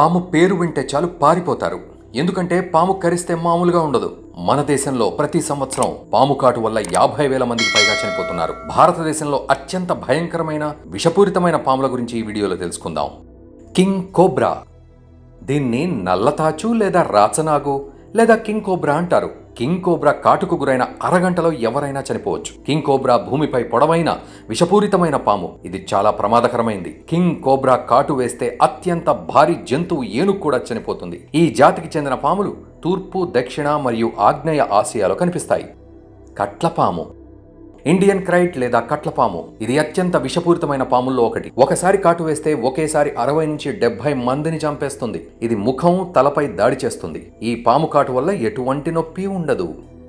పాము పేరు వింటే చాలు పారిపోతారు ఎందుకంటే పాము కరిస్తే మామూలుగా ఉండదు మన దేశంలో ప్రతి సంవత్సరం పాము కాటు వల్ల యాభై వేల మందికి పైగా చనిపోతున్నారు భారతదేశంలో అత్యంత భయంకరమైన విషపూరితమైన పాముల గురించి ఈ వీడియోలో తెలుసుకుందాం కింగ్ కోబ్రా దీన్ని నల్లతాచు లేదా రాచనాగు లేదా కింగ్ కోబ్రా అంటారు కింగ్ కోబ్రా కాటుకు గురైన అరగంటలో ఎవరైనా చనిపోవచ్చు కింగ్ కోబ్రా భూమిపై పొడవైన విషపూరితమైన పాము ఇది చాలా ప్రమాదకరమైంది కింగ్ కోబ్రా కాటు వేస్తే అత్యంత భారీ జంతువు ఏనుగు కూడా చనిపోతుంది ఈ జాతికి చెందిన పాములు తూర్పు దక్షిణ మరియు ఆగ్నేయ ఆసియాలో కనిపిస్తాయి కట్లపాము ఇండియన్ క్రైట్ లేదా కట్లపాము ఇది అత్యంత విషపూరితమైన పాముల్లో ఒకటి ఒకసారి కాటు వేస్తే ఒకేసారి అరవై నుంచి డెబ్బై మందిని చంపేస్తుంది ఇది ముఖం తలపై దాడి చేస్తుంది ఈ పాము కాటు వల్ల ఎటువంటి నొప్పి ఉండదు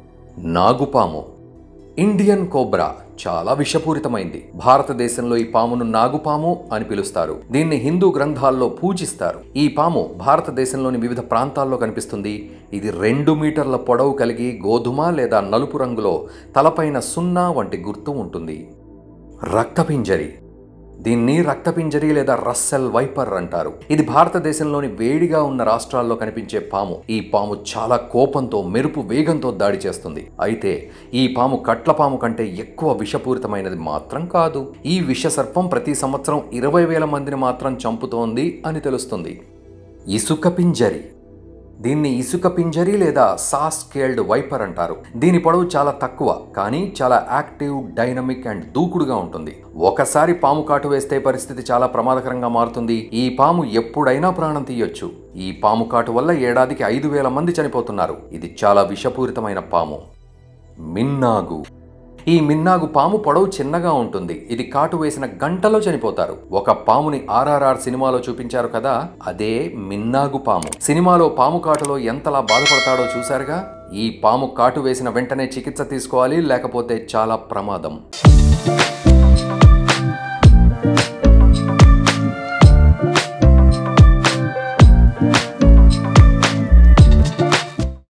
నాగుపాము ఇండియన్ కోబ్రా చాలా విషపూరితమైంది భారతదేశంలో ఈ పామును నాగుపాము అని పిలుస్తారు దీన్ని హిందూ గ్రంథాల్లో పూజిస్తారు ఈ పాము భారతదేశంలోని వివిధ ప్రాంతాల్లో కనిపిస్తుంది ఇది రెండు మీటర్ల పొడవు కలిగి గోధుమ లేదా నలుపు రంగులో తలపైన సున్నా వంటి గుర్తు ఉంటుంది రక్తపింజరి దీన్ని రక్తపింజరి లేదా రస్సెల్ వైపర్ అంటారు ఇది భారతదేశంలోని వేడిగా ఉన్న రాష్ట్రాల్లో కనిపించే పాము ఈ పాము చాలా కోపంతో మెరుపు వేగంతో దాడి చేస్తుంది అయితే ఈ పాము కట్ల పాము కంటే ఎక్కువ విషపూరితమైనది మాత్రం కాదు ఈ విష సర్పం ప్రతి సంవత్సరం ఇరవై వేల మందిని మాత్రం చంపుతోంది అని తెలుస్తుంది ఇసుక పింజరి దీన్ని ఇసుక పింజరి లేదా సాస్ స్కేల్డ్ వైపర్ అంటారు దీని పొడవు చాలా తక్కువ కానీ చాలా యాక్టివ్ డైనమిక్ అండ్ దూకుడుగా ఉంటుంది ఒకసారి పాము కాటు వేస్తే పరిస్థితి చాలా ప్రమాదకరంగా మారుతుంది ఈ పాము ఎప్పుడైనా ప్రాణం తీయొచ్చు ఈ పాము కాటు వల్ల ఏడాదికి ఐదు వేల మంది చనిపోతున్నారు ఇది చాలా విషపూరితమైన పాము మిన్నాగు ఈ మిన్నాగు పాము పొడవు చిన్నగా ఉంటుంది ఇది కాటు వేసిన గంటలో చనిపోతారు ఒక పాముని ఆర్ఆర్ఆర్ సినిమాలో చూపించారు కదా అదే మిన్నాగు పాము సినిమాలో పాము కాటులో ఎంతలా బాధపడతాడో చూశారుగా ఈ పాము కాటు వేసిన వెంటనే చికిత్స తీసుకోవాలి లేకపోతే చాలా ప్రమాదం